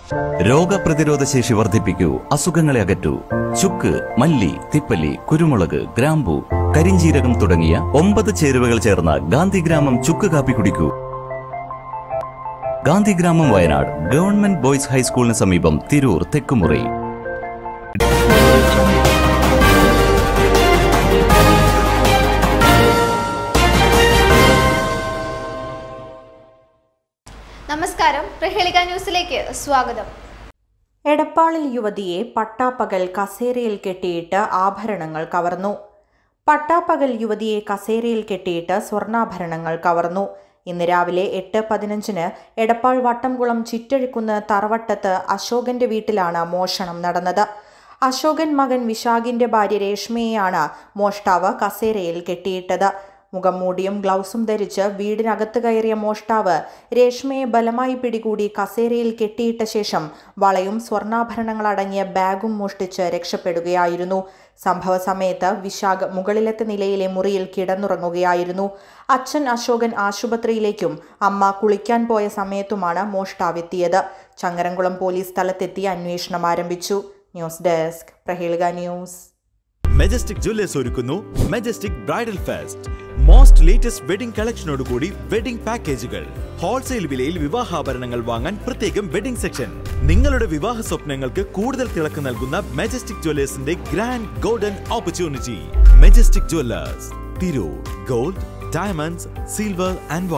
രോഗപ്രതിരോധ ശേഷി വർദ്ധിപ്പിക്കൂ അസുഖങ്ങളെ അകറ്റൂ ചുക്ക് മല്ലി തിപ്പല്ലി കുരുമുളക് ഗ്രാമ്പു കരിഞ്ചീരകം തുടങ്ങിയ ഒമ്പത് ചേരുവകൾ ചേർന്ന ഗാന്ധിഗ്രാമം ചുക്ക് കാപ്പി കുടിക്കൂ ഗാന്ധിഗ്രാമം വയനാട് ഗവൺമെന്റ് ബോയ്സ് ഹൈസ്കൂളിന് സമീപം തിരൂർ തെക്കുമുറി നമസ്കാരം പ്രഹേളിക ന്യൂസിലേക്ക് സ്വാഗതം എടപ്പാളിൽ യുവതിയെ പട്ടാപ്പകൽ കസേരയിൽ കെട്ടിയിട്ട് ആഭരണങ്ങൾ കവർന്നു പട്ടാപ്പകൽ യുവതിയെ കസേരയിൽ കെട്ടിയിട്ട് സ്വർണ്ണാഭരണങ്ങൾ കവർന്നു ഇന്ന് രാവിലെ എട്ട് പതിനഞ്ചിന് എടപ്പാൾ വട്ടംകുളം ചിറ്റഴിക്കുന്ന് തറവട്ടത്ത് അശോകന്റെ വീട്ടിലാണ് മോഷണം നടന്നത് അശോകൻ മകൻ വിശാഖിന്റെ ഭാര്യ രേഷ്മയെയാണ് മോഷ്ടാവ് കസേരയിൽ കെട്ടിയിട്ടത് മുഖം മൂടിയും ഗ്ലൗസും ധരിച്ച് വീടിനകത്ത് കയറിയ മോഷ്ടാവ് രേഷ്മയെ ബലമായി പിടികൂടി കസേരയിൽ കെട്ടിയിട്ട ശേഷം വളയും സ്വർണ്ണാഭരണങ്ങളടങ്ങിയ ബാഗും മോഷ്ടിച്ച് രക്ഷപ്പെടുകയായിരുന്നു സംഭവ സമയത്ത് വിശാഖ് മുകളിലത്തെ നിലയിലെ മുറിയിൽ കിടന്നുറങ്ങുകയായിരുന്നു അച്ഛൻ അശോകൻ ആശുപത്രിയിലേക്കും അമ്മ കുളിക്കാൻ പോയ സമയത്തുമാണ് മോഷ്ടാവെത്തിയത് ചങ്ങരംകുളം പോലീസ് സ്ഥലത്തെത്തി അന്വേഷണം ആരംഭിച്ചു ന്യൂസ് ഡെസ്ക് പ്രഹേളിക ന്യൂസ് മെജസ്റ്റിക് ജ്വല്ലേഴ്സ് ഒരുക്കുന്നു Majestic bridal fest most latest wedding കളക്ഷനോടുകൂടി വെഡിംഗ് പാക്കേജുകൾ ഹോൾസെയിൽ വിലയിൽ വിവാഹാഭരണങ്ങൾ വാങ്ങാൻ പ്രത്യേകം വെഡിംഗ് സെക്ഷൻ നിങ്ങളുടെ വിവാഹ സ്വപ്നങ്ങൾക്ക് കൂടുതൽ തിളക്കം നൽകുന്ന മെജസ്റ്റിക് ജ്വല്ലേഴ്സിന്റെ grand golden opportunity Majestic jewellers Tirur gold diamonds silver and